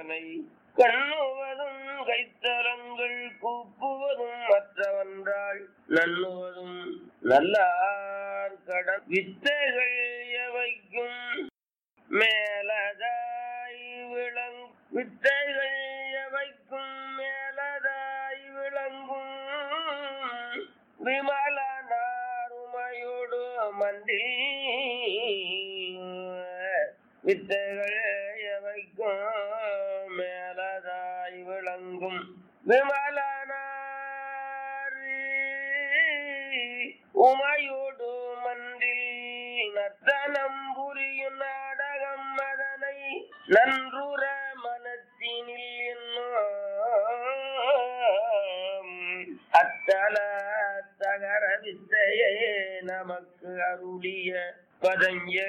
கண்ணுவதும் கைத்தலங்கள் கூப்புவதும் மற்றவன்றால் நண்ணுவதும் நல்லார் கடன் வித்தைகள் எவைக்கும் மேலதாய் விளங் வித்தைகள் எவைக்கும் மேலதாய் விளங்கும் விமலனாருமையோடு மண்டி வித்தைகள் எவைக்கும் மேலதாய் விளங்கும் விமலனார் உமையோடு மன்றில் நர்த்தனம் புரியும் நாடகம் அதனை நன்றுற மனத்தினில் என்னும் அத்தல தகர வித்தையே நமக்கு அருளிய பதஞ்ச